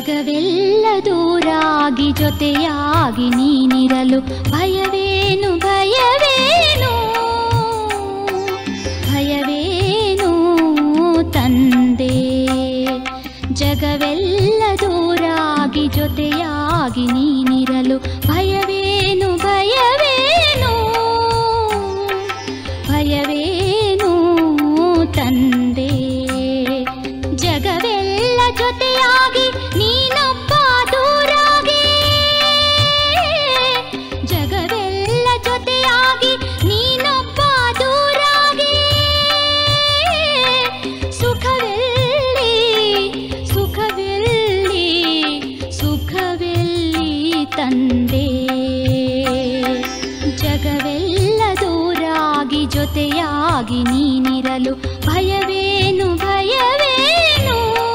ಜಗವೆಲ್ಲ ದೂರಾಗಿ ಜೊತೆಯಾಗಿ ನೀನಿರಲು ಭಯವೇನು ಭಯವೇನು ಭಯವೇನು ತಂದೆ ಜಗವೆಲ್ಲ ದೂರಾಗಿ ಜೊತೆಯಾಗಿ ನೀನಿರಲು ಭಯವೇನು ಭಯವೇನು ಭಯವೇನು ತಂದೆ ಜಗವೆಲ್ಲ ಜೊತೆಯಾಗಿ ನೀನೊಬ್ಬ ದೂರಾಗಿ ಜಗವೆಲ್ಲ ಜೊತೆಯಾಗಿ ನೀನೊಬ್ಬ ದೂರಾಗಿ ಸುಖವೆಲ್ಲಿ ಸುಖವೆಲ್ಲಿ ಸುಖವೆಲ್ಲಿ ತಂದೆ ಜಗವೆಲ್ಲ ದೂರಾಗಿ ಜೊತೆಯಾಗಿ ನೀನಿರಲು ಭಯವೇನು ಭಯವೇನು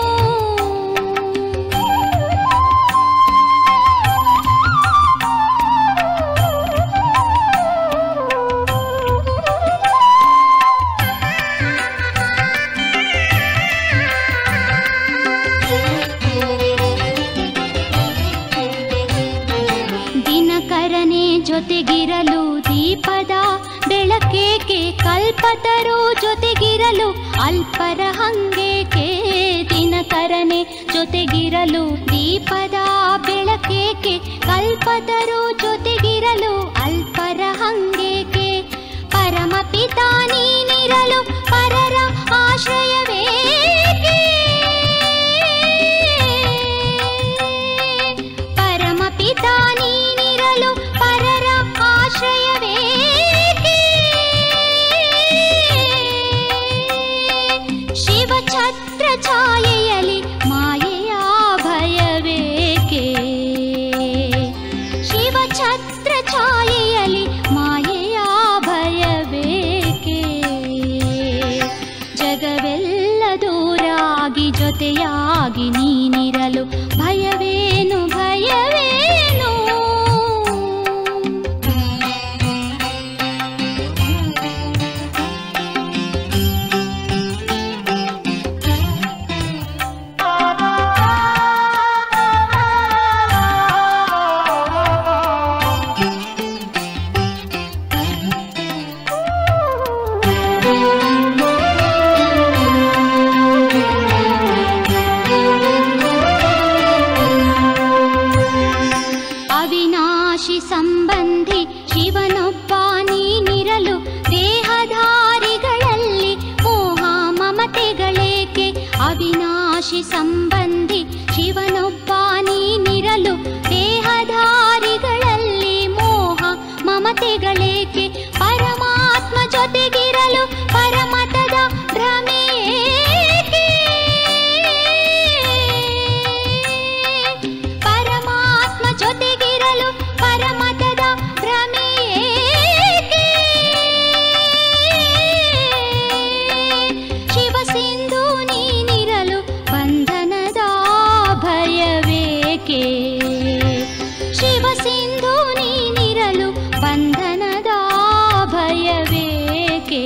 ದಿನಕರನೆ ಜೊತೆಗಿರಲು ದೀಪದ ಬೆಳಕೇಕೆ ಕಲ್ಪತರು ಜೊತೆಗಿರಲು ಅಲ್ಪರ ಹಂಗೇಕೆ ದಿನಕರನೆ ಜೊತೆಗಿರಲು ದೀಪದ ಬೆಳಕೇಕೆ ಕಲ್ಪತರು ಜೊತೆಗಿರಲು ಅಲ್ಪರ ಹಂಗೇಕೆ ಪರಮ ಪಿತಾ ನೀನಿರಲು ಪರರ ಆಶ್ರಯವೇಕೆ ಪರಮ ಪಿತಾ ನೀನಿರಲು ಪರರ ಆಶ್ರಯವೇಕೆ ಶಿವ ಛತ್ರ ಛಾಯೆಯಲಿ ಮಾಯೆಯ ಭಯವೇಕೆ ಶಿವ ಛತ್ರ ಛಾಯೆಯಲಿ ಮಾಯೆಯ ಭಯವೇಕೆ ಜಗವೆಲ್ಲ ದೂರಾಗಿ ಜೊತೆಯಾಗಿ ನೀನಿರಲು ಭಯವೇನು ಭಯವೇನು ಅವಿನಾಶಿ ಸಂಬಂಧಿ ಶಿವನೊಬ್ಬ ನೀನಿರಲು ದೇಹಧಾರಿಗಳಲ್ಲಿ ಮೋಹ ಮಮತೆಗಳೇಕೆ ಅವಿನಾಶಿ ಸಂಬಂಧಿ ಶಿವನೊಬ್ಬ ನೀನಿರಲು ದೇಹಧಾರಿಗಳಲ್ಲಿ ಮೋಹ ಮಮತೆಗಳೇಕೆ ಪರಮಾತ್ಮ ಜೊತೆಗಿರಲು ಪರಮತದ ಭ್ರಮೆಯೇಕೆ ಪರಮಾತ್ಮ ಜೊತೆಗಿರಲು ಪರಮತದ ಭ್ರಮೆಯೇಕೆ ಶಿವ ಸಿಂಧು ನೀನಿರಲು ಬಂಧನದ ಭಯವೇಕೆ ಶಿವ ಸಿಂಧು ನೀನಿರಲು ಬಂಧನದ ಭಯವೇಕೆ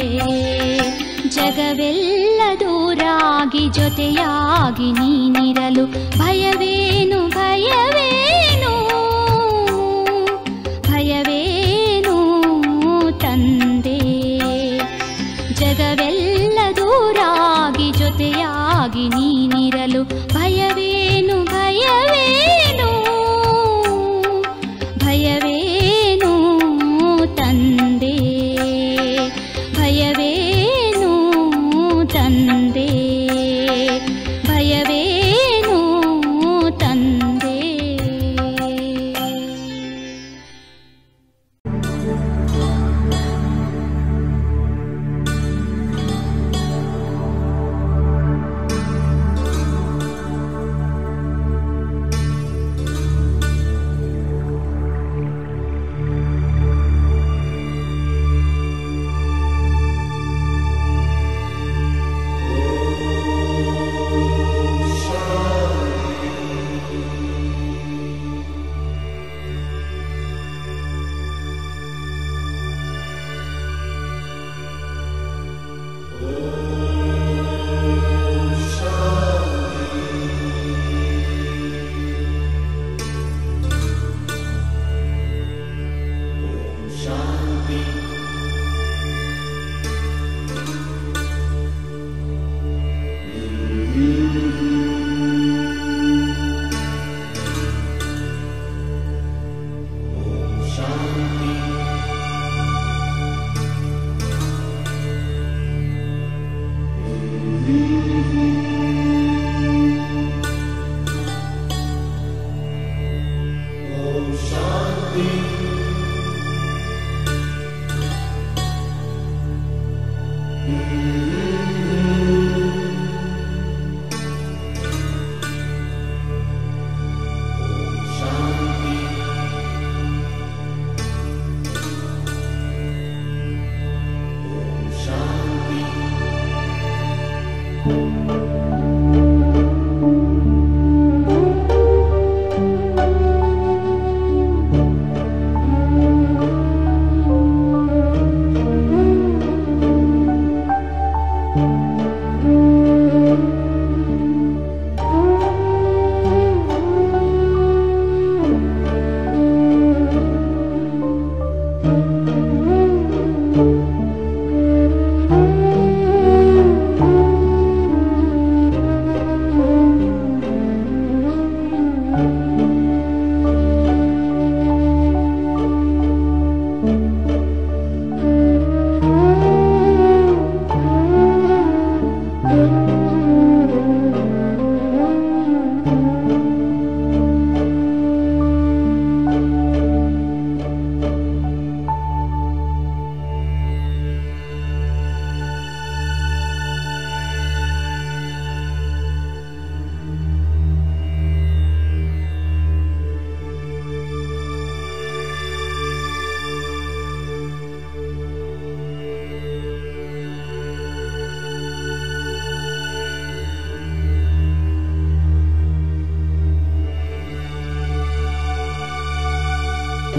ಜಗವೆಲ್ಲ ದೂರಾಗಿ ಜೊತೆಯಾಗಿ ನೀನಿರಲು ಭಯವೇನು ಭಯವೇನು ಭಯವೇನು ತಂದೆ ಜಗವೆಲ್ಲ ದೂರಾಗಿ ಜೊತೆಯಾಗಿ ನೀನಿರಲು ಭಯವೇನು ಭಯವೇನು ಭಯವೇನು ತಂದೆ ಭಯವೇನು ತಂದೆ ಭಯವೇನು ತಂದೆ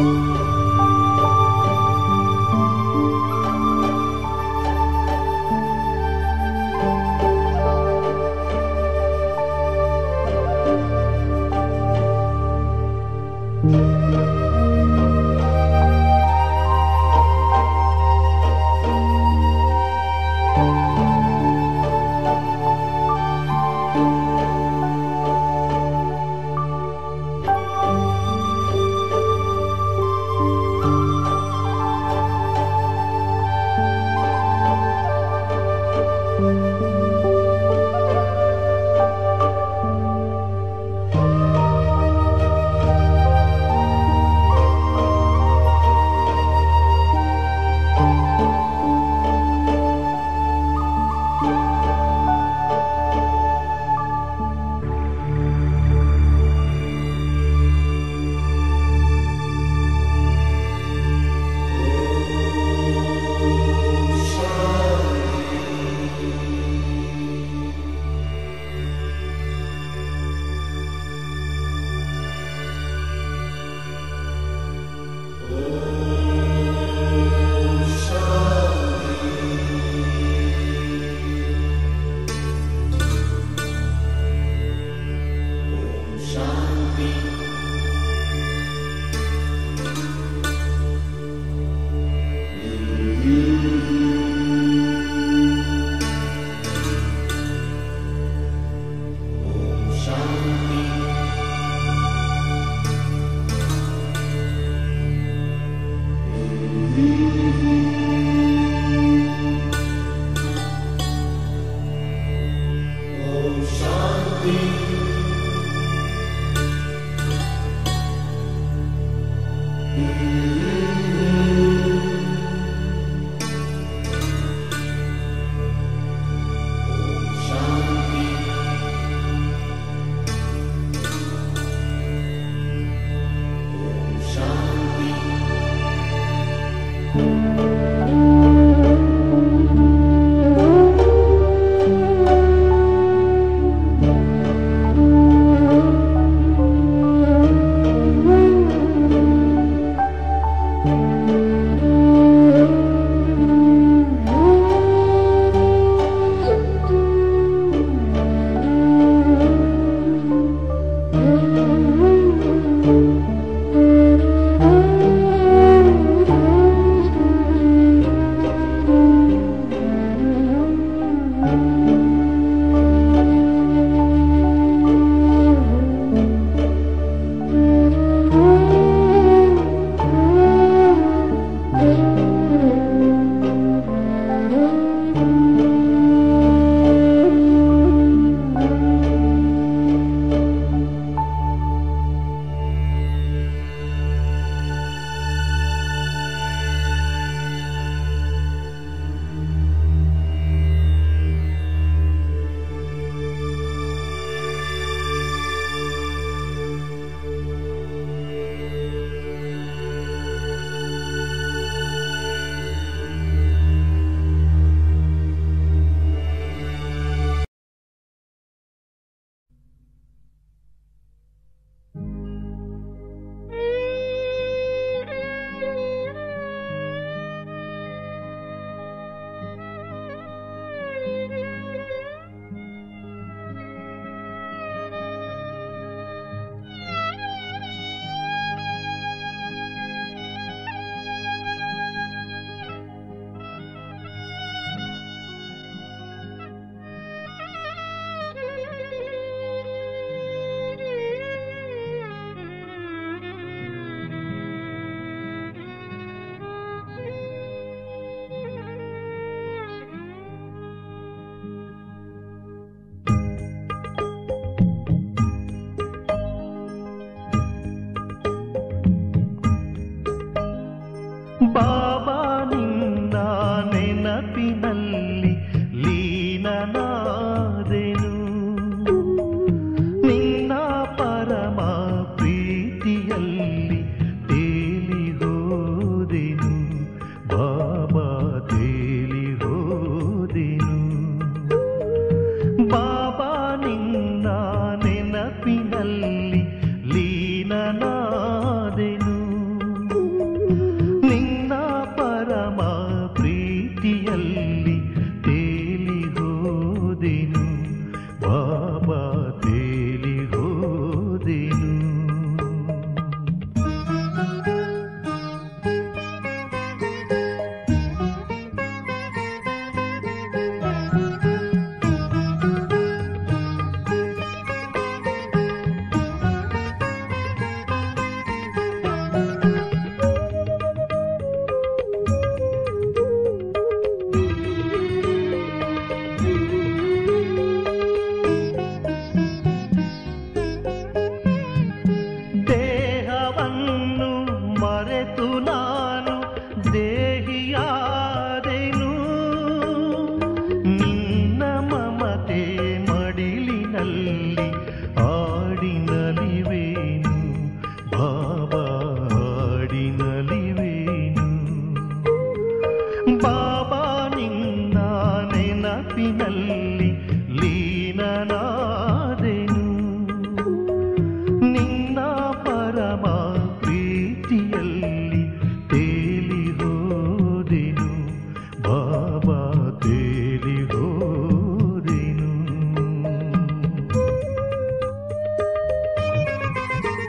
ಬಾಬಾ ನಿನ್ನ ನೆನಪಿನಲ್ಲಿ ಲೀನನಾದೆನು ನಿನ್ನ ಪರಮ ಪ್ರೀತಿಯಲ್ಲಿ ತೇಲಿ ಹೋದೆನು ಬಾಬಾ ತೇಲಿ ಹೋದೆನು ಬಾಬಾ ನಿನ್ನ ನೆನಪಿನಲ್ಲಿ ಲೀನನಾದೆನು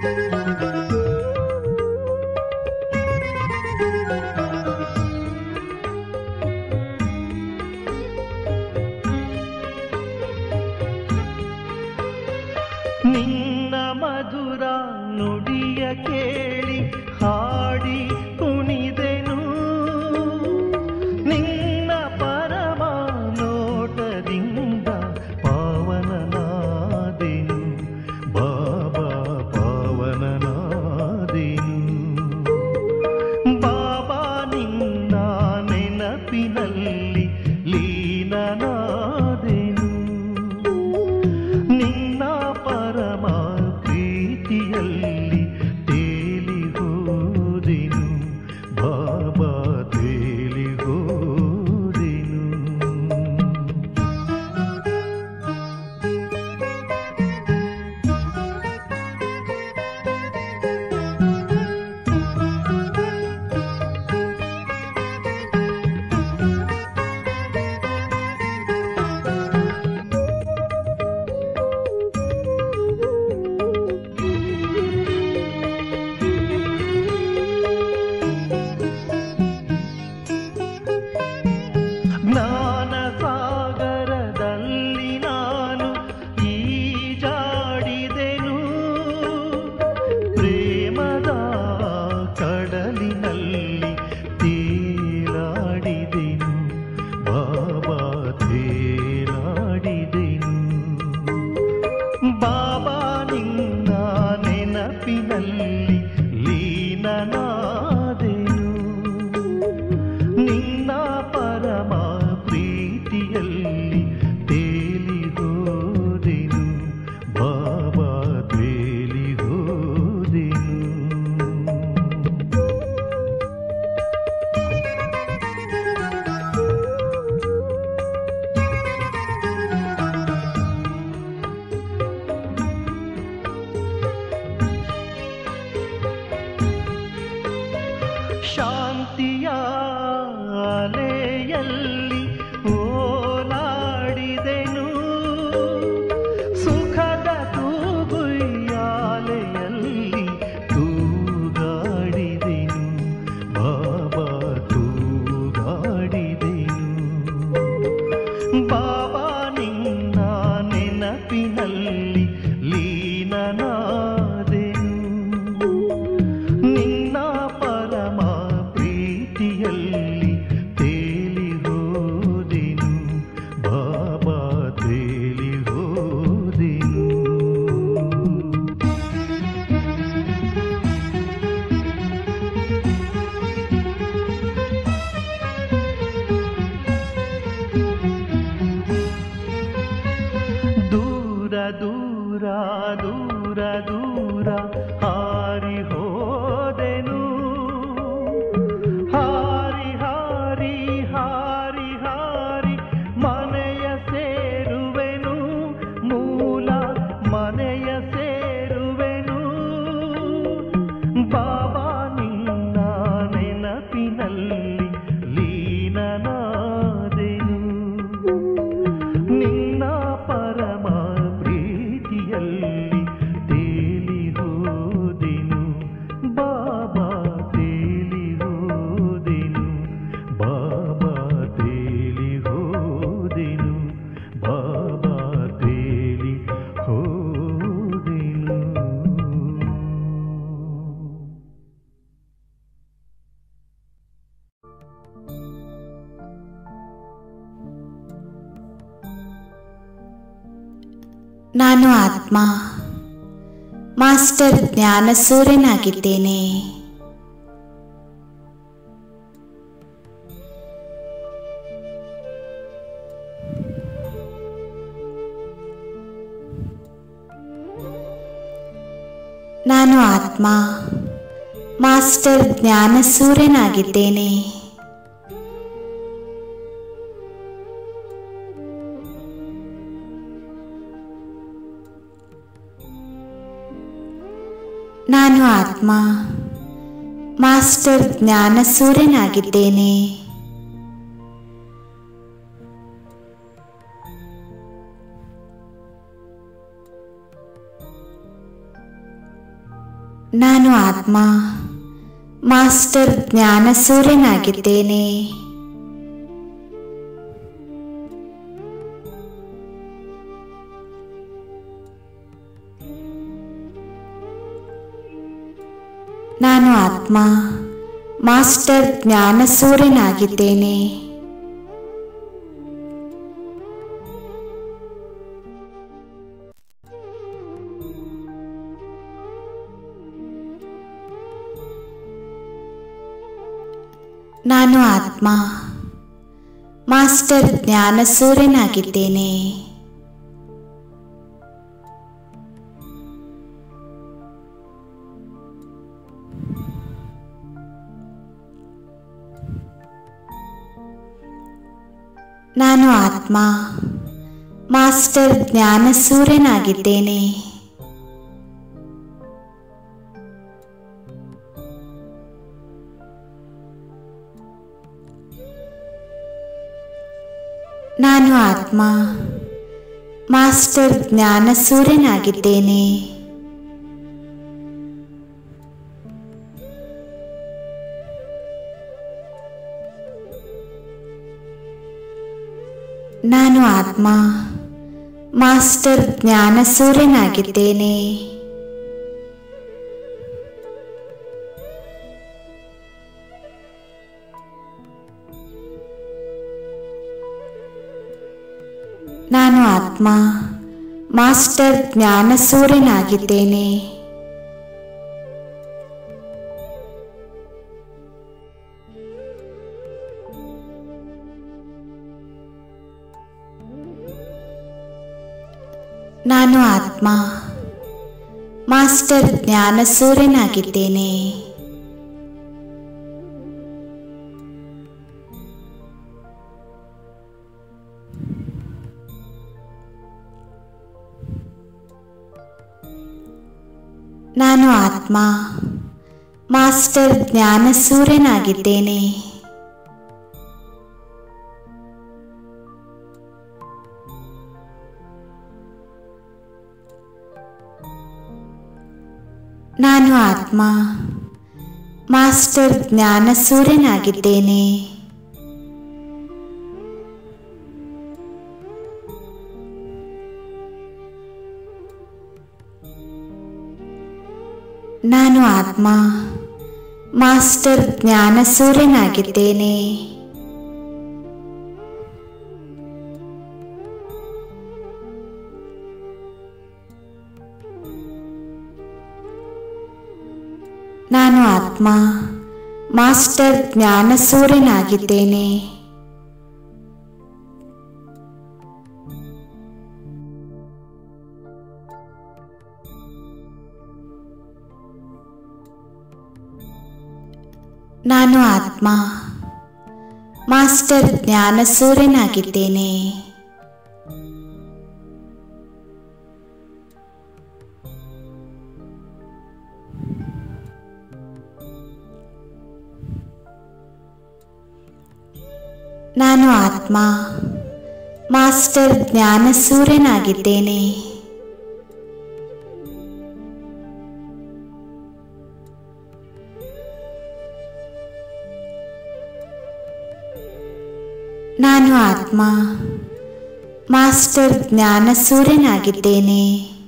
ನಿನ್ನ ಮಧುರ ನುಡಿಯ ಕೇಳಿ ಹಾಡಿ ಕುಣಿದೆನು ನಿನ್ನ ಪರಮ ನೋಟದಿಂದ ಪಾವನನಾದೆನು ಬಾಬಾ ಪಾವನನಾದೆನು ಬಾಬಾ ನಿನ್ನ ನೆನಪಿನಲ್ಲಿ ಲೀನನಾದೆನು ನಿನ್ನ ಪರಮ ಪ್ರೀತಿಯಲ್ಲಿ ತೇಲಿ ಹೋದೆನು ಬಾಬಾ ತೇಲಿ ಹೋದೆನು ಜ್ಞಾನ ಸಾಗರದಲ್ಲಿ ನಾನು ಈಜಾಡಿದೆನು ಪ್ರೇಮದ ಕಡಲಿನಲ್ಲಿ ತೇಲಾಡಿದೆನು ಬಾಬಾ ತೇಲಾಡಿದೆನು ಬಾಬಾ ನಿನ್ನ ನೆನಪಿನಲ್ಲಿ ಲೀನನಾದೆನು ನಿನ್ನ ಪರಮ ಪ್ರೀತಿಯಲ್ಲಿ ತೇಲಿ ಹೋದೆನು ಬಾಬಾ ತೇಲಿ ಹೋದೆನು ಶಾಂತಿಯ ಅಲೆಯಲ್ಲಿ ಓಲಾಡಿದೆನು ಸುಖದ ತೂಗುಯ್ಯಾಲೆಯಲ್ಲಿ ತೂಗಾಡಿದೆನು ಬಾಬಾ ತೂಗಾಡಿದೆನು ಬಾಬಾ ನಿನ್ನ ನೆನಪಿನಲ್ಲಿ ಲೀನನಾದೆನು ನಿನ್ನ ಪರಮ ಪ್ರೀತಿಯಲ್ಲಿ ತೇಲಿ ಹೋದೆನು ಬಾಬಾ ತೇಲಿ ಹೋದೆನು ದೂರ ದೂರ ದೂರ ದೂರ ಹಾರಿ ಹೋದೆನು ಹಾರಿ ಹಾರಿ ಹಾರಿ ಹಾರಿ ಮನೆಯ ಸೇರುವೆನು ಮೂಲ ಮನೆಯ ಸೇರುವೆನು ಬಾಬಾ ನಿನ್ನ ನೆನಪಿನಲ್ಲಿ ಲೀನನಾದೆನು ನಿನ್ನ ಪರಮ ಪ್ರೀತಿಯಲ್ಲಿ ತೇಲಿ ಹೋದೆನು ಬಾಬಾ ತೇಲಿ ಹೋದೆನು ಬಾಬಾ ತೇಲಿ ಹೋದೆನು ಬಾಬಾ ತೇಲಿ ಹೋದೆನು ನಾನು ಆತ್ಮ ಮಾಸ್ಟರ್ ಜ್ಞಾನಸೂರ್ಯನಾಗಿದ್ದೇನೆ ನಾನು ಆತ್ಮ ಮಾಸ್ಟರ್ ಜ್ಞಾನಸೂರ್ಯನಾಗಿದ್ದೇನೆ ನಾನು ಆತ್ಮ ಮಾಸ್ಟರ್ ಜ್ಞಾನಸೂರ್ಯನಾಗಿದ್ದೇನೆ ನಾನು ಆತ್ಮ ಮಾಸ್ಟರ್ ಜ್ಞಾನಸೂರ್ಯನಾಗಿದ್ದೇನೆ ನಾನು ಆತ್ಮ ಮಾಸ್ಟರ್ ಜ್ಞಾನಸೂರ್ಯನಾಗಿದ್ದೇನೆ ನಾನು ಆತ್ಮ ಮಾಸ್ಟರ್ ಜ್ಞಾನಸೂರ್ಯನಾಗಿದ್ದೇನೆ ನಾನು ಆತ್ಮ ಮಾಸ್ಟರ್ ಜ್ಞಾನಸೂರ್ಯನಾಗಿದ್ದೇನೆ ನಾನು ಆತ್ಮ ಮಾಸ್ಟರ್ ಜ್ಞಾನಸೂರ್ಯನಾಗಿದ್ದೇನೆ ನಾನು ಆತ್ಮ ಮಾಸ್ಟರ್ ಜ್ಞಾನಸೂರ್ಯನಾಗಿದ್ದೇನೆ ನಾನು ಆತ್ಮ ಮಾಸ್ಟರ್ ಜ್ಞಾನಸೂರ್ಯನಾಗಿದ್ದೇನೆ ನಾನು ಆತ್ಮ ಮಾಸ್ಟರ್ ಜ್ಞಾನಸೂರ್ಯನಾಗಿದ್ದೇನೆ ನಾನು ಆತ್ಮ ಮಾಸ್ಟರ್ ಜ್ಞಾನಸೂರ್ಯನಾಗಿದ್ದೇನೆ ನಾನು ಆತ್ಮ ಮಾಸ್ಟರ್ ಜ್ಞಾನಸೂರ್ಯನಾಗಿದ್ದೇನೆ ನಾನು ಆತ್ಮ ಮಾಸ್ಟರ್ ಜ್ಞಾನಸೂರ್ಯನಾಗಿದ್ದೇನೆ ನಾನು ಆತ್ಮ ಮಾಸ್ಟರ್ ಜ್ಞಾನಸೂರ್ಯನಾಗಿದ್ದೇನೆ ನಾನು ಆತ್ಮ ಮಾಸ್ಟರ್ ಜ್ಞಾನಸೂರ್ಯನಾಗಿದ್ದೇನೆ ನಾನು ಆತ್ಮ ಮಾಸ್ಟರ್ ಜ್ಞಾನಸೂರ್ಯನಾಗಿದ್ದೇನೆ ನಾನು ಆತ್ಮ ಮಾಸ್ಟರ್ ಜ್ಞಾನಸೂರ್ಯನಾಗಿದ್ದೇನೆ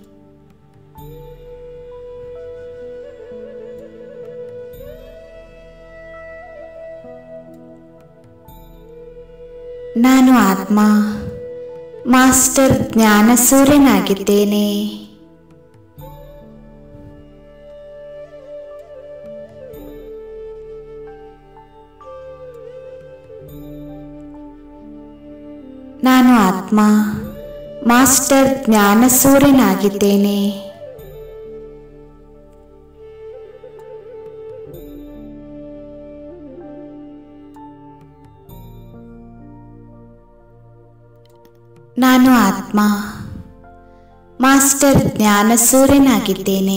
ನಾನು ಆತ್ಮ ಮಾಸ್ಟರ್ ಜ್ಞಾನಸೂರ್ಯನಾಗಿದ್ದೇನೆ ನಾನು ಆತ್ಮ ಮಾಸ್ಟರ್ ಜ್ಞಾನಸೂರ್ಯನಾಗಿದ್ದೇನೆ ನಾನು ಆತ್ಮ ಮಾಸ್ಟರ್ ಜ್ಞಾನಸೂರ್ಯನಾಗಿದ್ದೇನೆ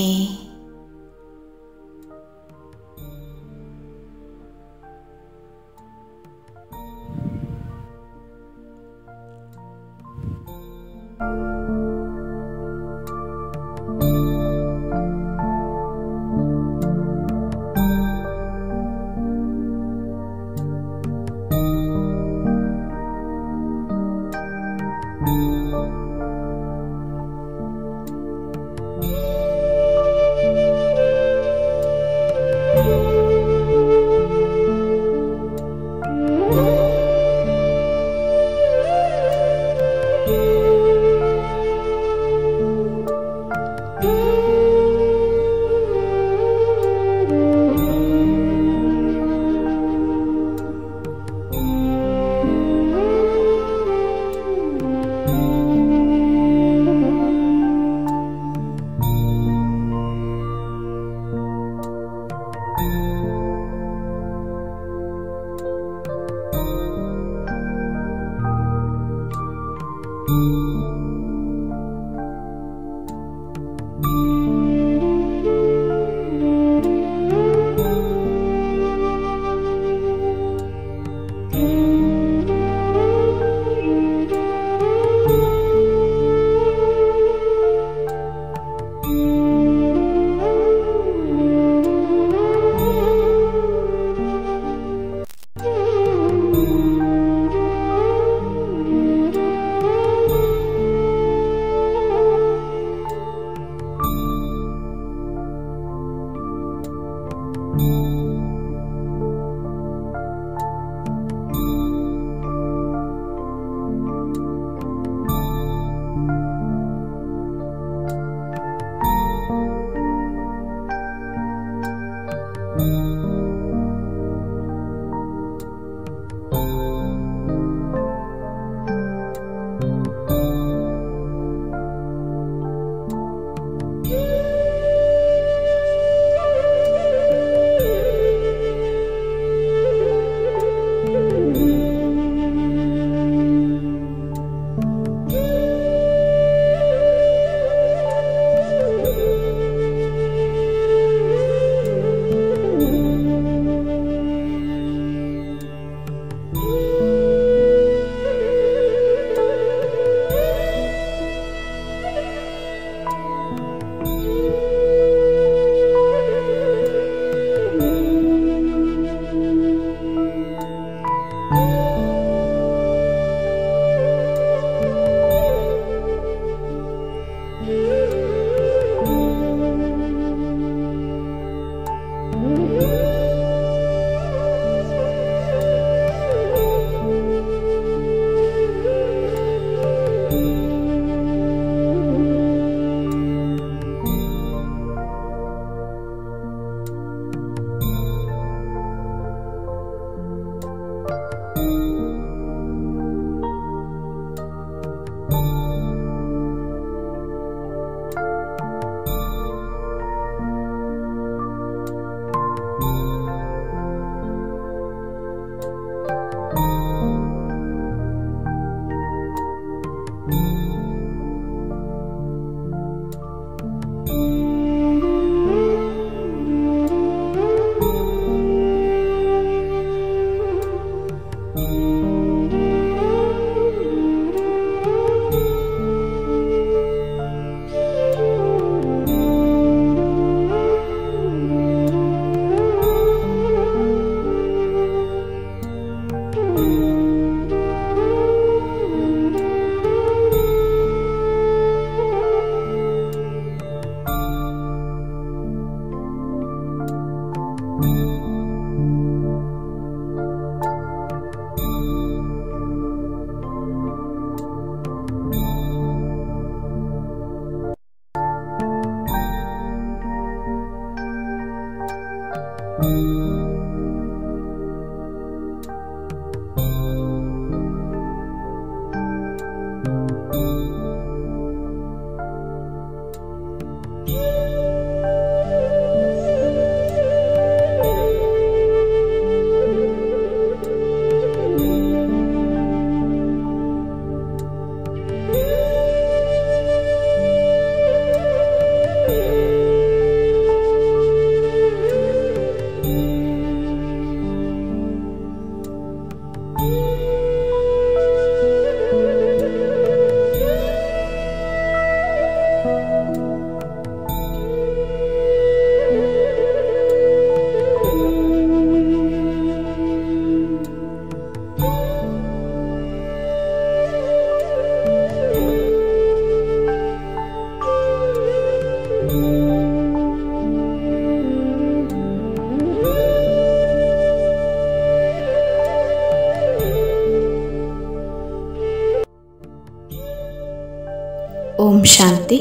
ಓಂ ಶಾಂತಿ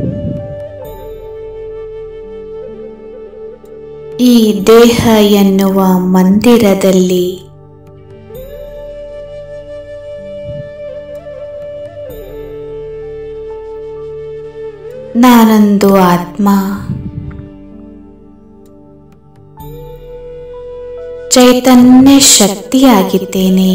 ಈ ದೇಹ ಎನ್ನುವ ಮಂದಿರದಲ್ಲಿ ನಾನೊಂದು ಆತ್ಮ ಚೈತನ್ಯ ಶಕ್ತಿಯಾಗಿದ್ದೇನೆ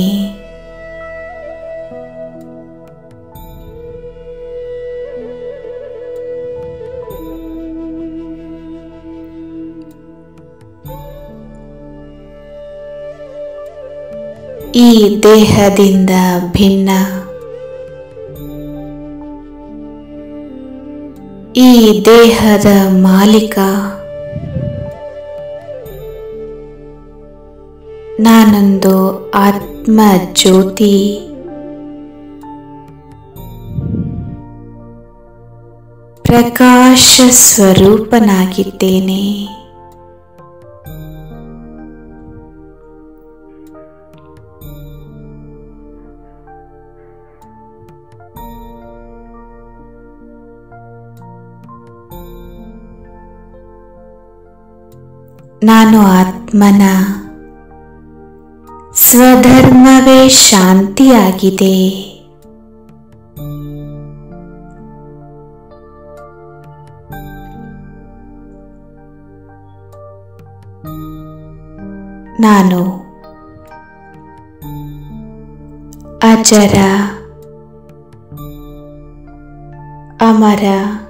ಈ ದೇಹದಿಂದ ಭಿನ್ನ ಈ ದೇಹದ ಮಾಲೀಕ ನಾನೊಂದು ಆತ್ಮ ಜ್ಯೋತಿ ಪ್ರಕಾಶ ಸ್ವರೂಪನಾಗಿದ್ದೇನೆ ನಾನು ಆತ್ಮನ ಸ್ವಧರ್ಮವೇ ಶಾಂತಿಯಾಗಿದೆ ನಾನು ಅಜರ ಅಮರ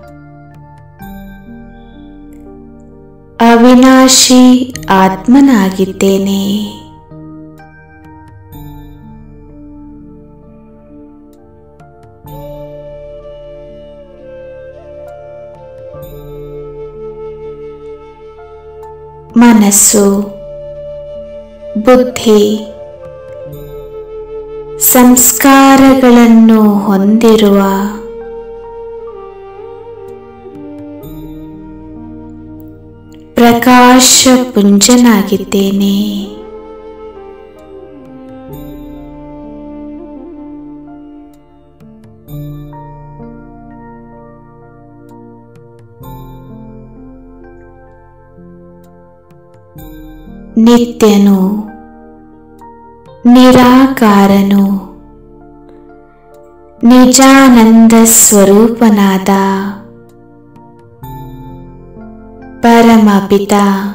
ಅವಿನಾಶಿ ಆತ್ಮನಾಗಿದ್ದೇನೆ ಮನಸ್ಸು ಬುದ್ಧಿ ಸಂಸ್ಕಾರಗಳನ್ನು ಹೊಂದಿರುವ ಪ್ರಕಾಶ ಪುಂಜನಾಗಿದ್ದೇನೆ ನಿತ್ಯನು ನಿರಾಕಾರನು ನಿಜಾನಂದ ಸ್ವರೂಪನಾದ ಪರಮಪಿತ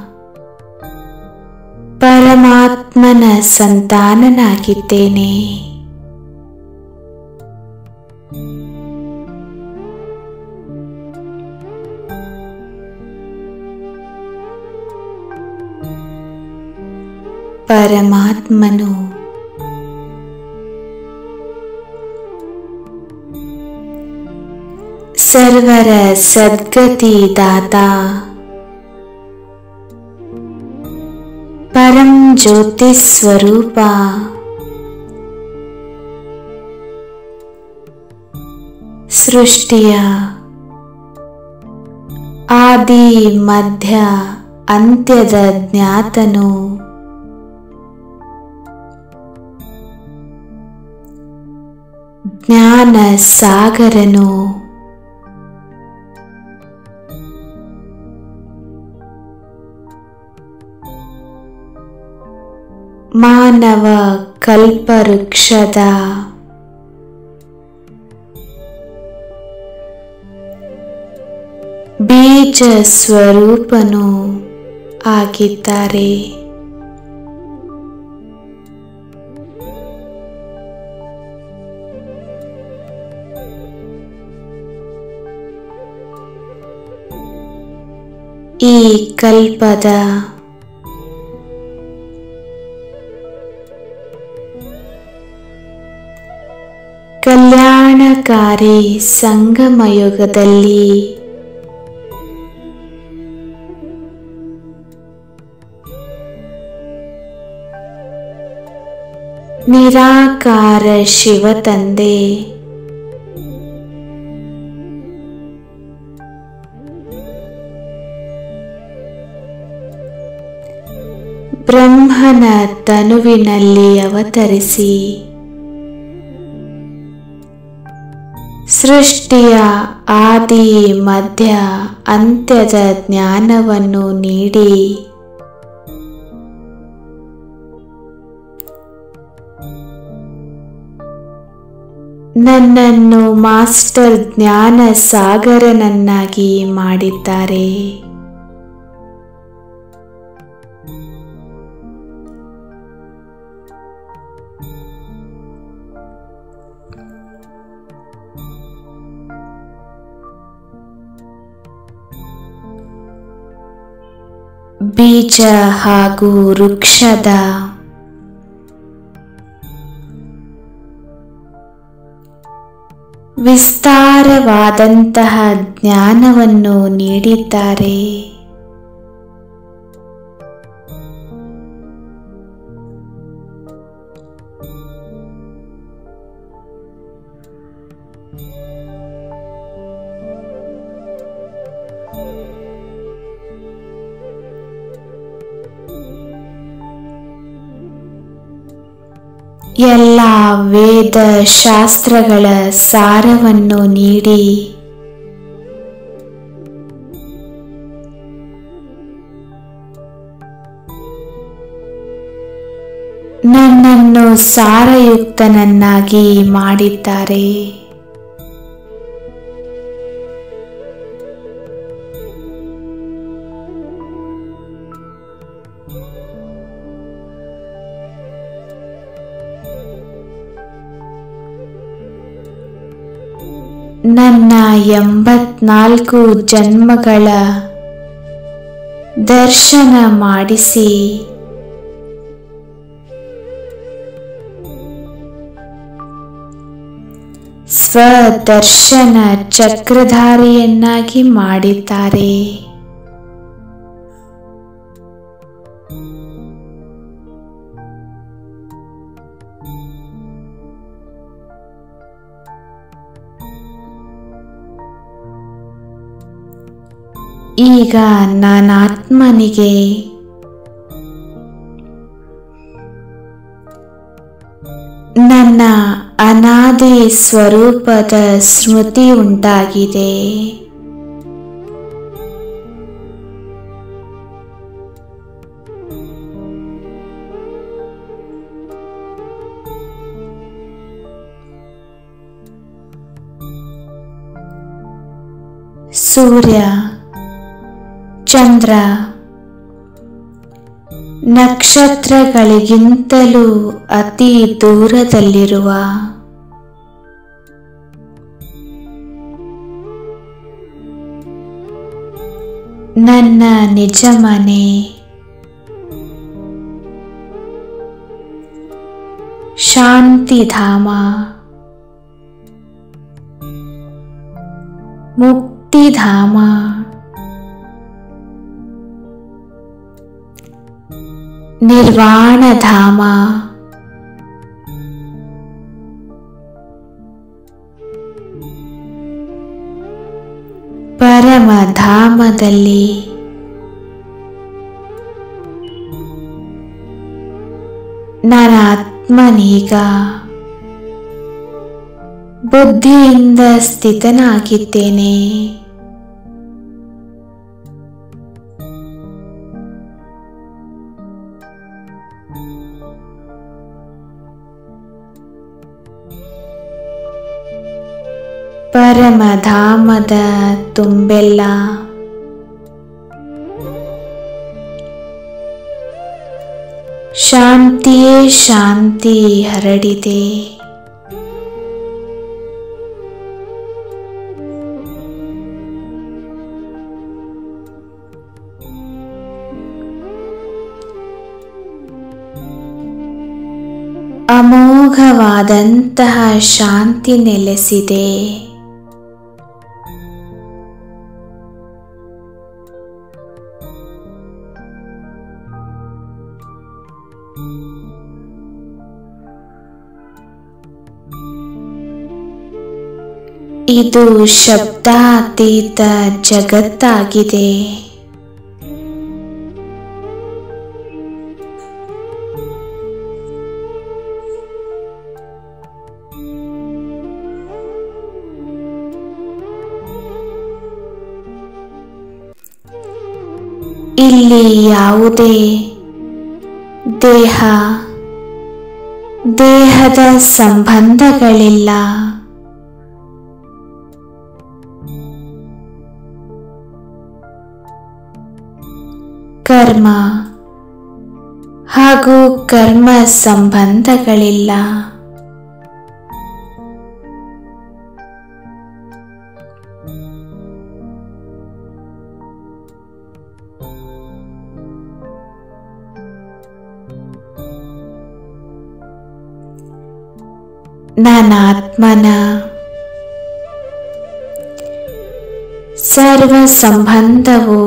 ಪರಮಾತ್ಮನ ಸಂತಾನನಾಗಿದ್ದೇನೆ ಪರಮಾತ್ಮನು ಸರ್ವರ ಸದ್ಗತಿ ದಾತ ಪರಂ ಜ್ಯೋತಿ ಸ್ವರೂಪ ಸೃಷ್ಟಿಯ ಆದಿ ಮಧ್ಯ ಅಂತ್ಯದ ಜ್ಞಾತನು ಜ್ಞಾನ ಸಾಗರನು ಮಾನವ ಕಲ್ಪವೃಕ್ಷದ ಬೀಜ ಸ್ವರೂಪನು ಆಗಿದ್ದಾರೆ ಈ ಕಲ್ಪದ ಕಲ್ಯಾಣಕಾರಿ ಸಂಗಮಯುಗದಲ್ಲಿ ನಿರಾಕಾರ ಶಿವತಂದೆ ಬ್ರಹ್ಮನ ತನುವಿನಲ್ಲಿ ಅವತರಿಸಿ ಸೃಷ್ಟಿಯ ಆದಿ ಮಧ್ಯ ಅಂತ್ಯದ ಜ್ಞಾನವನ್ನು ನೀಡಿ ನನ್ನನ್ನು ಮಾಸ್ಟರ್ ಜ್ಞಾನ ಸಾಗರನನ್ನಾಗಿ ಮಾಡಿದ್ದಾರೆ ಬೀಜ ಹಾಗೂ ವೃಕ್ಷದ ವಿಸ್ತಾರವಾದಂತಹ ಜ್ಞಾನವನ್ನು ನೀಡಿದ್ದಾರೆ ಎಲ್ಲ ವೇದ ಶಾಸ್ತ್ರಗಳ ಸಾರವನ್ನು ನೀಡಿ ನನ್ನನ್ನು ಸಾರಯುಕ್ತನನ್ನಾಗಿ ಮಾಡಿದ್ದಾರೆ ನನ್ನ ಎಂಬತ್ನಾಲ್ಕು ಜನ್ಮಗಳ ದರ್ಶನ ಮಾಡಿಸಿ ಸ್ವದರ್ಶನ ಚಕ್ರಧಾರಿಯನ್ನಾಗಿ ಮಾಡಿದ್ದಾರೆ ಈಗ ನಾನಾತ್ಮನಿಗೆ ನನ್ನ ಅನಾದಿ ಸ್ವರೂಪದ ಸ್ಮೃತಿ ಉಂಟಾಗಿದೆ ಸೂರ್ಯ ಚಂದ್ರ ನಕ್ಷತ್ರಗಳಿಗಿಂತಲೂ ಅತಿ ದೂರದಲ್ಲಿರುವ ನನ್ನ ನಿಜ ಮನೆ ಶಾಂತಿಧಾಮ ಮುಕ್ತಿಧಾಮ ನಿರ್ವಾಣಧಾಮ ಪರಮಧಾಮದಲ್ಲಿ ನನ್ನ ಆತ್ಮನೀಗ ಬುದ್ಧಿಯಿಂದ ಸ್ಥಿತನಾಗಿದ್ದೇನೆ ಪರಮಧಾಮದ ತುಂಬೆಲ್ಲ ಶಾಂತಿಯೇ ಶಾಂತಿ ಹರಡಿದೆ ಅಮೋಘವಾದಂತಹ ಶಾಂತಿ ನೆಲೆಸಿದೆ ಇದು ಶಬ್ದಾತೀತ ಜಗತ್ತಾಗಿದೆ ಇಲ್ಲಿ ಯಾವುದೇ ದೇಹ ದೇಹದ ಸಂಬಂಧಗಳಿಲ್ಲ ಕರ್ಮ ಹಾಗೂ ಕರ್ಮ ಸಂಬಂಧಗಳಿಲ್ಲ ನಾನಾತ್ಮನ ಸರ್ವ ಸಂಬಂಧವು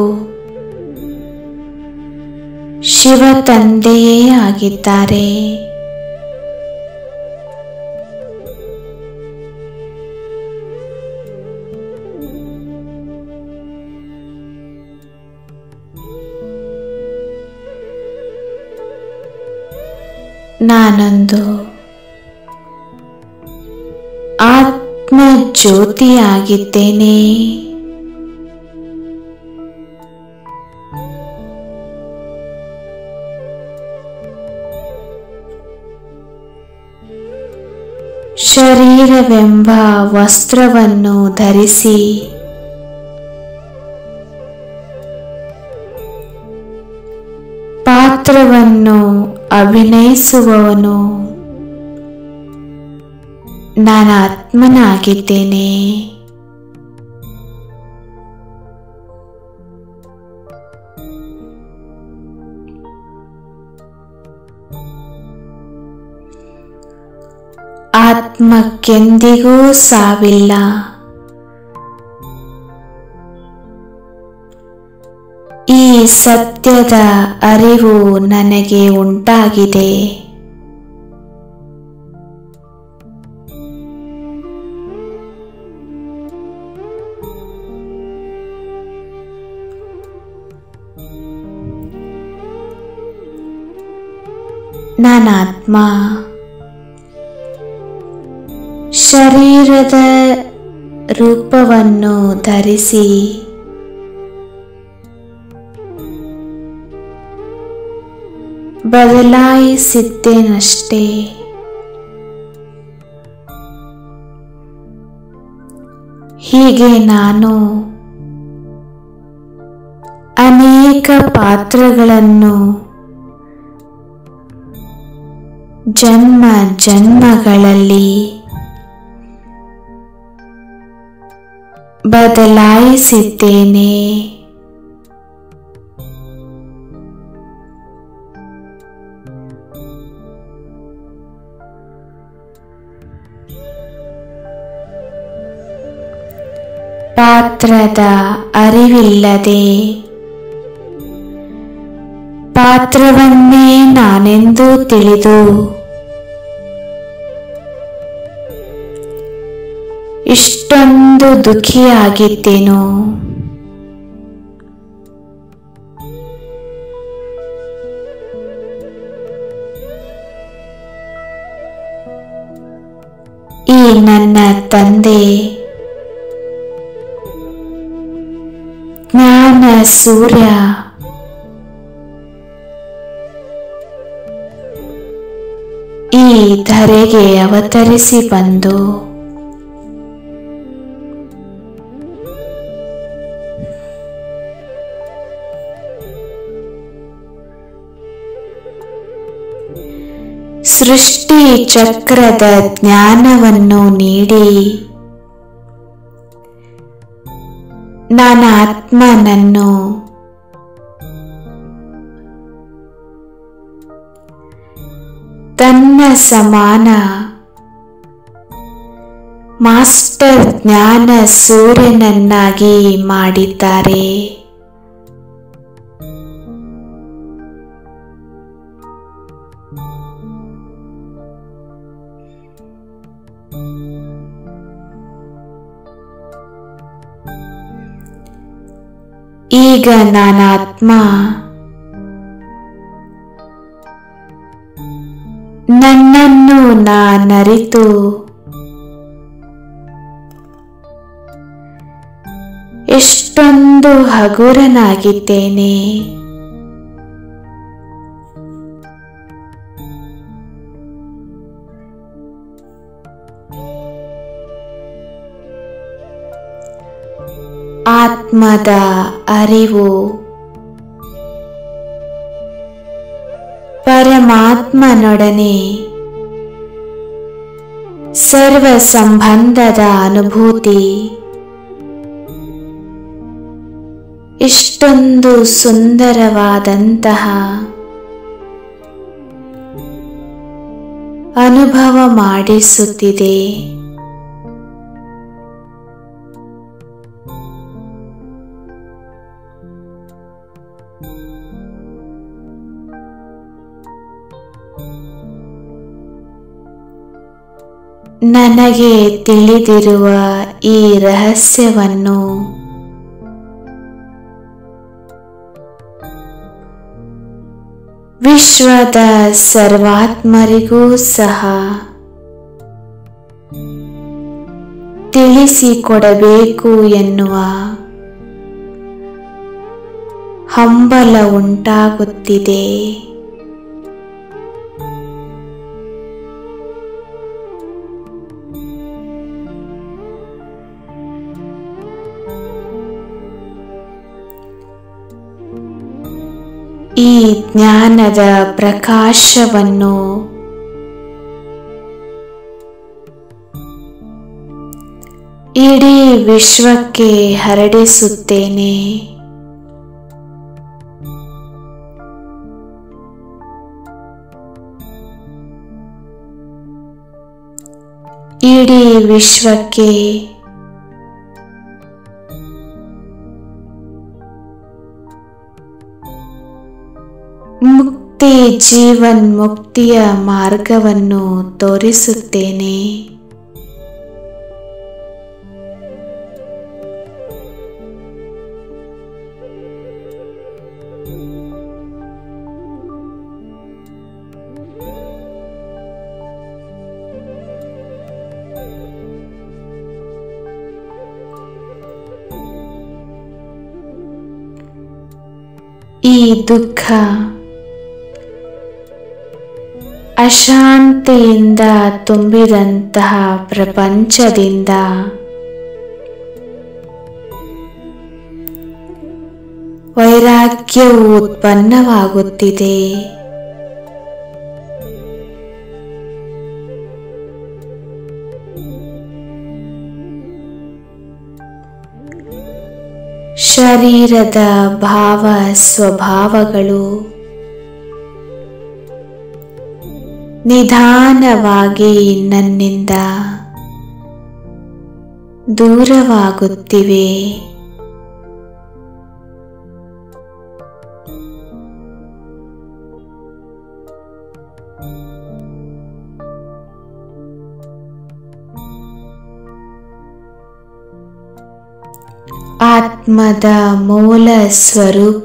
ಶಿವ ತಂದೆಯೇ ಆಗಿದ್ದಾರೆ ನಾನೊಂದು ಆತ್ಮ ಜ್ಯೋತಿಯಾಗಿದ್ದೇನೆ ಶರೀರವೆಂಬ ವಸ್ತ್ರವನ್ನು ಧರಿಸಿ ಪಾತ್ರವನ್ನು ಅಭಿನಯಿಸುವವನು ನಾನು ಆತ್ಮನಾಗಿದ್ದೇನೆ ಆತ್ಮಕ್ಕೆಂದಿಗೂ ಸಾವಿಲ್ಲ ಈ ಸತ್ಯದ ಅರಿವು ನನಗೆ ಉಂಟಾಗಿದೆ ನಾನಾತ್ಮ ಶರೀರದ ರೂಪವನ್ನು ಧರಿಸಿ ಬದಲಾಯಿಸಿದ್ದೇನಷ್ಟೇ ಹೀಗೆ ನಾನು ಅನೇಕ ಪಾತ್ರಗಳನ್ನು ಜನ್ಮ ಜನ್ಮಗಳಲ್ಲಿ ಬದಲಾಯಿಸಿದ್ದೇನೆ ಪಾತ್ರದ ಅರಿವಿಲ್ಲದೆ ಪಾತ್ರವನ್ನೇ ನಾನೆಂದು ತಿಳಿದು ಇಷ್ಟೊಂದು ದುಃಖಿಯಾಗಿದ್ದೇನೋ ಈ ನನ್ನ ತಂದೆ ಜ್ಞಾನ ಸೂರ್ಯ ಈ ಧರೆಗೆ ಅವತರಿಸಿ ಬಂದು ಸೃಷ್ಟಿ ಚಕ್ರದ ಜ್ಞಾನವನ್ನು ನೀಡಿ ನನ್ನ ಆತ್ಮನನ್ನು ತನ್ನ ಸಮಾನ ಮಾಸ್ಟರ್ ಜ್ಞಾನ ಸೂರ್ಯನನ್ನಾಗಿ ಮಾಡಿದ್ದಾರೆ ಈಗ ನನ್ನ ಆತ್ಮ ನನ್ನನ್ನು ನಾನರಿತು ಎಷ್ಟೊಂದು ಹಗುರನಾಗಿದ್ದೇನೆ ಆತ್ಮದ ಅರಿವು ಪರಮಾತ್ಮನೊಡನೆ ಸರ್ವ ಸಂಬಂಧದ ಅನುಭೂತಿ ಇಷ್ಟೊಂದು ಸುಂದರವಾದಂತಹ ಅನುಭವ ಮಾಡಿಸುತ್ತಿದೆ ನನಗೆ ತಿಳಿದಿರುವ ಈ ರಹಸ್ಯವನ್ನು ವಿಶ್ವದ ಸರ್ವಾತ್ಮರಿಗೂ ಸಹ ತಿಳಿಸಿಕೊಡಬೇಕು ಎನ್ನುವ ಹಂಬಲ ಉಂಟಾಗುತ್ತಿದೆ ಈ ಜ್ಞಾನದ ಪ್ರಕಾಶವನ್ನು ಇಡೀ ವಿಶ್ವಕ್ಕೆ ಹರಡಿಸುತ್ತೇನೆ ಇಡೀ ವಿಶ್ವಕ್ಕೆ ಮುಕ್ತಿ ಜೀವನ್ ಮುಕ್ತಿಯ ಮಾರ್ಗವನ್ನು ತೋರಿಸುತ್ತೇನೆ ಈ ದುಃಖ ಅಶಾಂತಿಯಿಂದ ತುಂಬಿದಂತಹ ಪ್ರಪಂಚದಿಂದ ವೈರಾಗ್ಯವು ಉತ್ಪನ್ನವಾಗುತ್ತಿದೆ ಶರೀರದ ಭಾವ ಸ್ವಭಾವಗಳು ನಿಧಾನವಾಗಿ ನನ್ನಿಂದ ದೂರವಾಗುತ್ತಿವೆ ಆತ್ಮದ ಮೂಲ ಸ್ವರೂಪ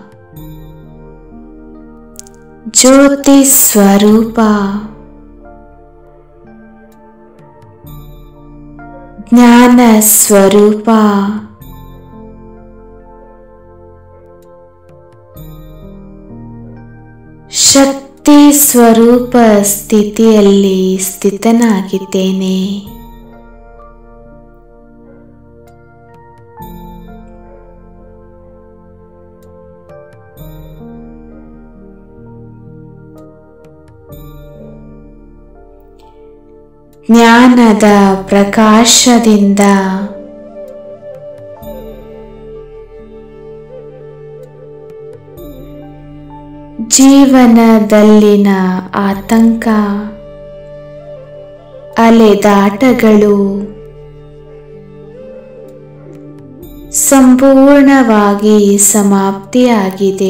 ಜ್ಯೋತಿ ಸ್ವರೂಪ ಜ್ಞಾನ ಸ್ವರೂಪ ಶಕ್ತಿ ಸ್ವರೂಪ ಸ್ಥಿತಿಯಲ್ಲಿ ಸ್ಥಿತನಾಗಿದ್ದೇನೆ ಜ್ಞಾನದ ಪ್ರಕಾಶದಿಂದ ಜೀವನದಲ್ಲಿನ ಆತಂಕ ಅಲೆದಾಟಗಳು ಸಂಪೂರ್ಣವಾಗಿ ಸಮಾಪ್ತಿಯಾಗಿದೆ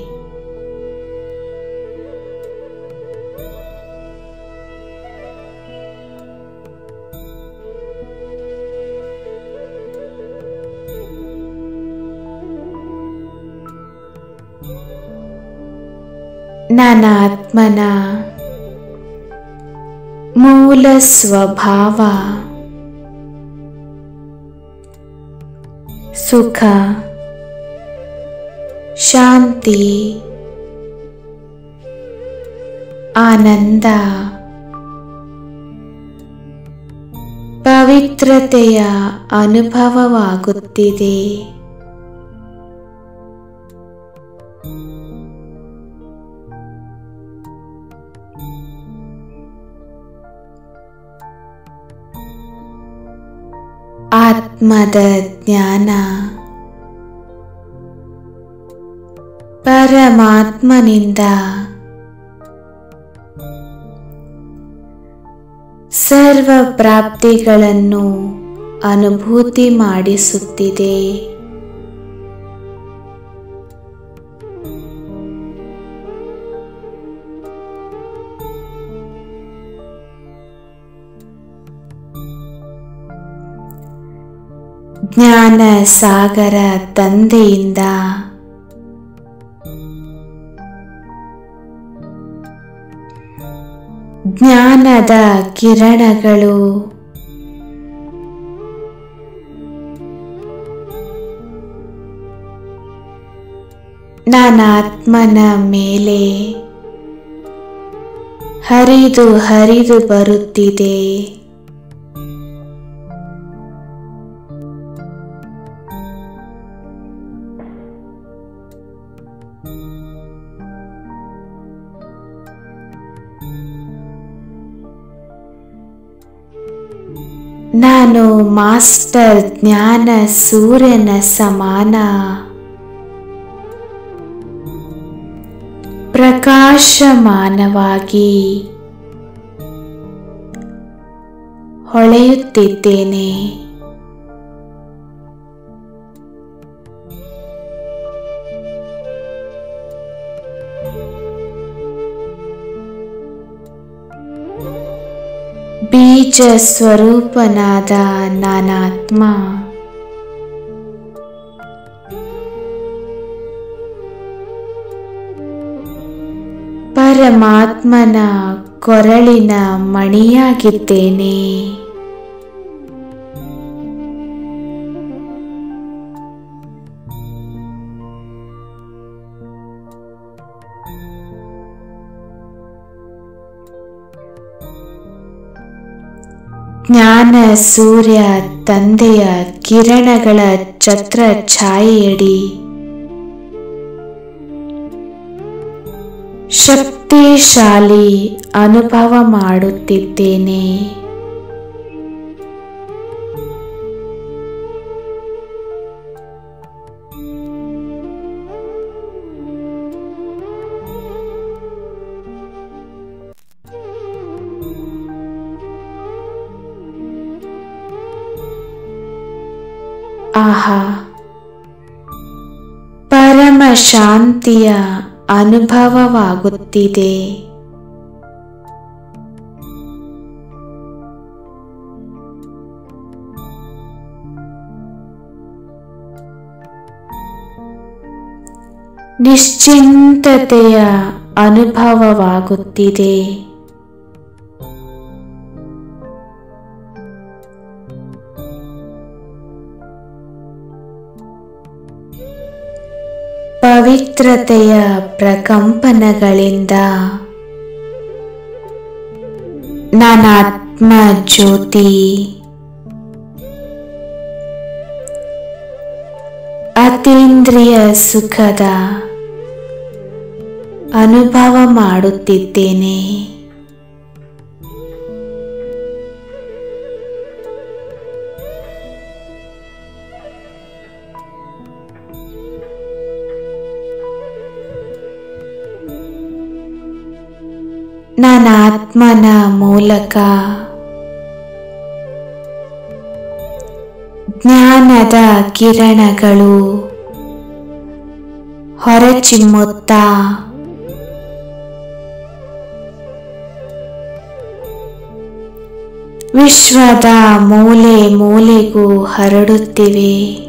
ನನ್ನ ಆತ್ಮನ ಮೂಲ ಸ್ವಭಾವ ಸುಖ ಶಾಂತಿ ಆನಂದ ಪವಿತ್ರತೆಯ ಅನುಭವವಾಗುತ್ತಿದೆ ಆತ್ಮದ ಜ್ಞಾನ ಪರಮಾತ್ಮನಿಂದ ಸರ್ವ ಪ್ರಾಪ್ತಿಗಳನ್ನು ಅನುಭೂತಿ ಮಾಡಿಸುತ್ತಿದೆ ಜ್ಞಾನ ಸಾಗರ ತಂದೆಯಿಂದ ಜ್ಞಾನದ ಕಿರಣಗಳು ನಾನಾತ್ಮನ ಮೇಲೆ ಹರಿದು ಹರಿದು ಬರುತ್ತಿದೆ ನಾನು ಮಾಸ್ಟರ್ ಜ್ಞಾನ ಸೂರ್ಯನ ಸಮಾನ ಪ್ರಕಾಶಮಾನವಾಗಿ ಹೊಳೆಯುತ್ತಿದ್ದೇನೆ ಬೀಜ ಸ್ವರೂಪನಾದ ನಾನಾತ್ಮ ಪರಮಾತ್ಮನ ಕೊರಳಿನ ಮಣಿಯಾಗಿದ್ದೇನೆ ಜ್ಞಾನ ಸೂರ್ಯ ತಂದೆಯ ಕಿರಣಗಳ ಛತ್ರ ಛಾಯೆಯಡಿ ಶಕ್ತಿಶಾಲಿ ಅನುಭವ ಮಾಡುತ್ತಿದ್ದೇನೆ ಆಹಾ ಪರಮ ಶಾಂತಿಯ ಅನುಭವವಾಗುತ್ತಿದೆ ನಿಶ್ಚಿಂತತೆಯ ಅನುಭವವಾಗುತ್ತಿದೆ ಪವಿತ್ರತೆಯ ಪ್ರಕಂಪನಗಳಿಂದ ನಾನಾತ್ಮ ಜ್ಯೋತಿ ಅತೀಂದ್ರಿಯ ಸುಖದ ಅನುಭವ ಮಾಡುತ್ತಿದ್ದೇನೆ ನನ್ನ ಆತ್ಮನ ಮೂಲಕ ಜ್ಞಾನದ ಕಿರಣಗಳು ಹೊರಚಿಮ್ಮುತ್ತಾ ವಿಶ್ವದ ಮೂಲೆ ಮೂಲೆಗೂ ಹರಡುತ್ತಿವೆ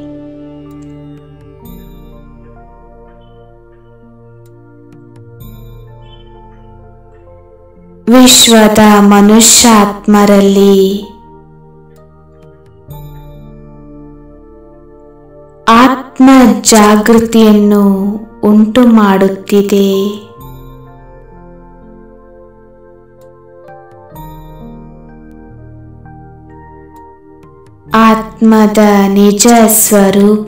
ವಿಶ್ವದ ಮನುಷ್ಯಾತ್ಮರಲ್ಲಿ ಆತ್ಮ ಜಾಗೃತಿಯನ್ನು ಉಂಟು ಮಾಡುತ್ತಿದೆ ಆತ್ಮದ ನಿಜ ಸ್ವರೂಪ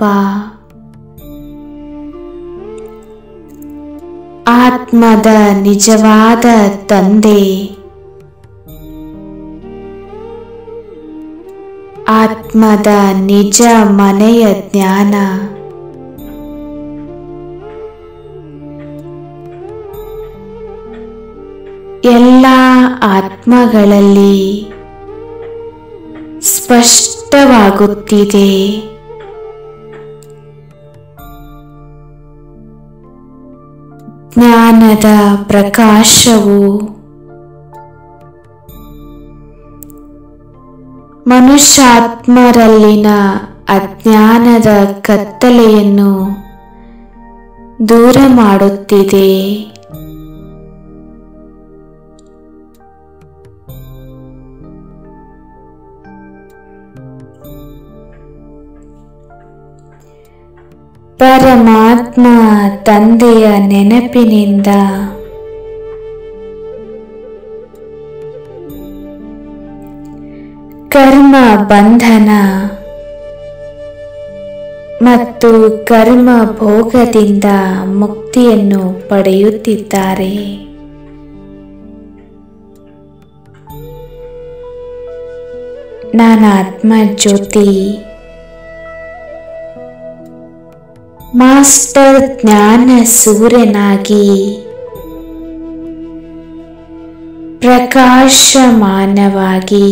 ಆತ್ಮದ ನಿಜವಾದ ತಂದೆ ಆತ್ಮದ ನಿಜ ಮನೆಯ ಜ್ಞಾನ ಎಲ್ಲ ಆತ್ಮಗಳಲ್ಲಿ ಸ್ಪಷ್ಟವಾಗುತ್ತಿದೆ ಜ್ಞಾನದ ಪ್ರಕಾಶವು ಮನುಷ್ಯಾತ್ಮರಲ್ಲಿನ ಅಜ್ಞಾನದ ಕತ್ತಲೆಯನ್ನು ದೂರ ಮಾಡುತ್ತಿದೆ ಪರಮಾತ್ಮ ತಂದೆಯ ನೆನಪಿನಿಂದ ಕರ್ಮ ಬಂಧನ ಮತ್ತು ಕರ್ಮ ಭೋಗದಿಂದ ಮುಕ್ತಿಯನ್ನು ಪಡೆಯುತ್ತಿದ್ದಾರೆ ನಾನು ಆತ್ಮ ಜ್ಯೋತಿ ಮಾಸ್ಟರ್ ಜ್ಞಾನ ಸೂರ್ಯನಾಗಿ ಪ್ರಕಾಶಮಾನವಾಗಿ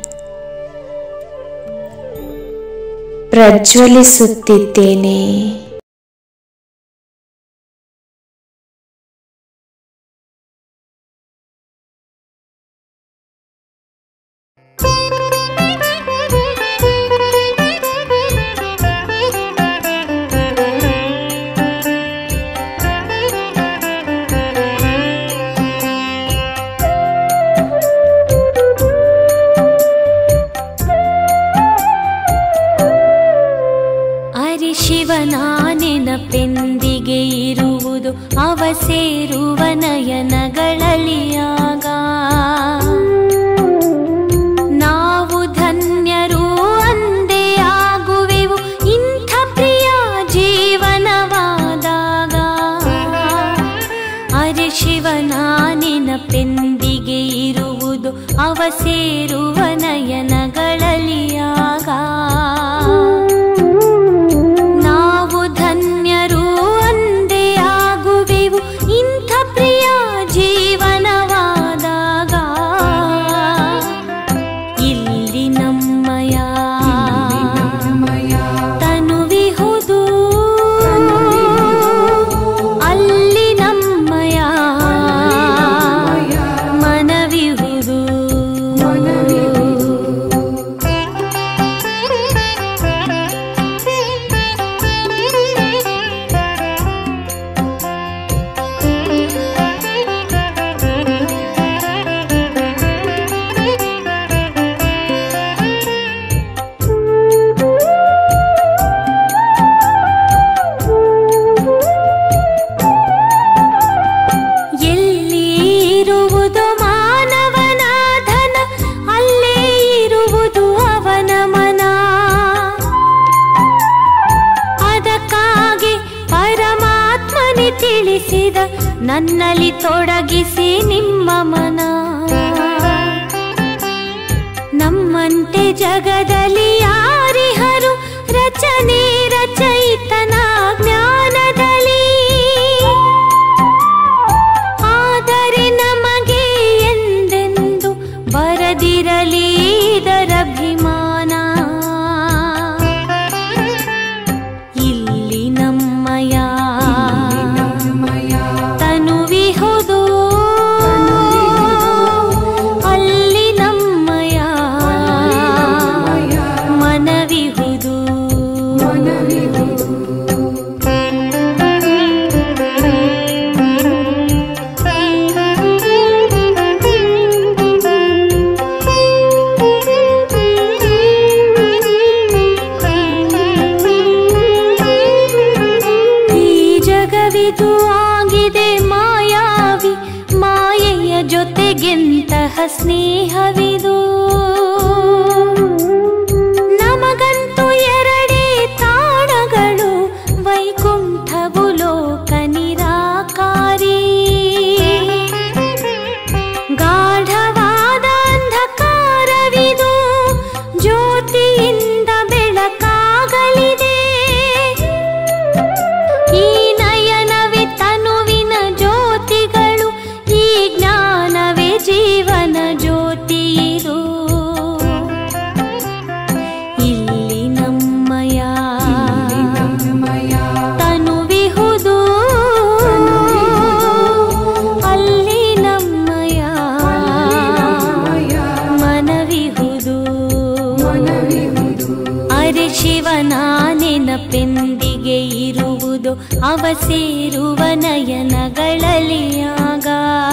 ಪ್ರಜ್ವಲಿಸುತ್ತಿದ್ದೇನೆ ಅರಿ ಶಿವನ ನೆನಪೆಂದಿಗೆ ಇರುವುದು ಅವ ಸೇರುವ ನಯನಗಳಲಿಯಾಗ ನಾವು ಧನ್ಯರು ಅಂದೇ ಆಗುವೆವು ಇಂಥ ಪ್ರಿಯ ಜೀವನವಾದಾಗ ಅರೆ ಶಿವನ ನೆನಪೆಂದಿಗೆ ಇರುವುದು ಅವ ಸೇರುವ ನಯನಗಳಲಿಯಾಗ ನಾವು ಧನ್ಯರು ಅಂದೇ ಆಗುವೆವು ಇಂಥ ಪ್ರಿಯ ಜೀವನವಾದಾಗ ಇಲ್ಲಿ ನಮ್ಮಯ ತನುವಿಹುದು ಅಲ್ಲಿ ನಮ್ಮಯ ಮನವಿಹುದು ಎಲ್ಲಿ ಇರುವುದು ಮಾನವನ ಧನ ಅಲ್ಲೇ ಇರುವುದು ಅವನ ಮನ ಅದಕ್ಕಾಗಿ ಪರಮಾತ್ಮನೆ ತಿಳಿಸಿದ ನನ್ನಲ್ಲಿ ತೊಡಗಿಸಿ ನಿಮ್ಮ ಮನ ನಮ್ಮಂತೆ ಜಗದಲ್ಲಿ ಯಾರಿಹರು ರಚನೆ ರಚಯಿತನ ಜ್ಞಾನದಲ್ಲಿ ಆದರೆ ನಮಗೆ ಆಗಿದೆ ಮಾಯಾವಿ ಮಾಯೆಯ ಜೊತೆಗೆಂತಹ ಸ್ನೇಹವಿದು ನಮಗಂತೂ ಎರಡೇ ತಾಣಗಳು ವೈಕುಂಠವು ಲೋಕ ನಿರಾಕಾರಿ ಗಾಢವಾದ ಅಂಧಕಾರವಿದು ಜ್ಯೋತಿಯಿಂದ ಬೆಳಕಾಗಲಿದೆ ಈ ನಯನವೇ ತನುವಿನ ಜ್ಯೋತಿಗಳು ಈ ಜ್ಞಾನವೇ ಜೀವನ ಜ್ಯೋತಿ ಇದು ಇಲ್ಲಿ ನಮ್ಮಯ ತನುವಿಹುದು ಅಲ್ಲಿ ನಮ್ಮಯ ಮನವಿಹುದು ಅರೆ ಶಿವನ ನೆನಪೆಂದಿಗೆ ಇರುವುದು ಅವ ಸೇರುವ ನಯನಗಳಲ್ಲಿ ಆಗ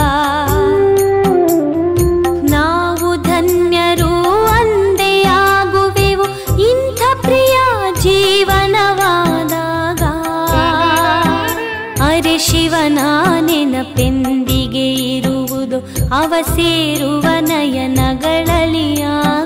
ನಾವು ಧನ್ಯರು ಅಂದೇ ಆಗುವೆವು ಇಂಥ ಪ್ರಿಯ ಜೀವನವಾದಾಗ ಅರೆ ಶಿವನ ನೆನಪೆಂದಿಗೆ ಇರುವುದು ಅವ ಸೇರುವ ನಯನಗಳಲ್ಲಿ ಆಗ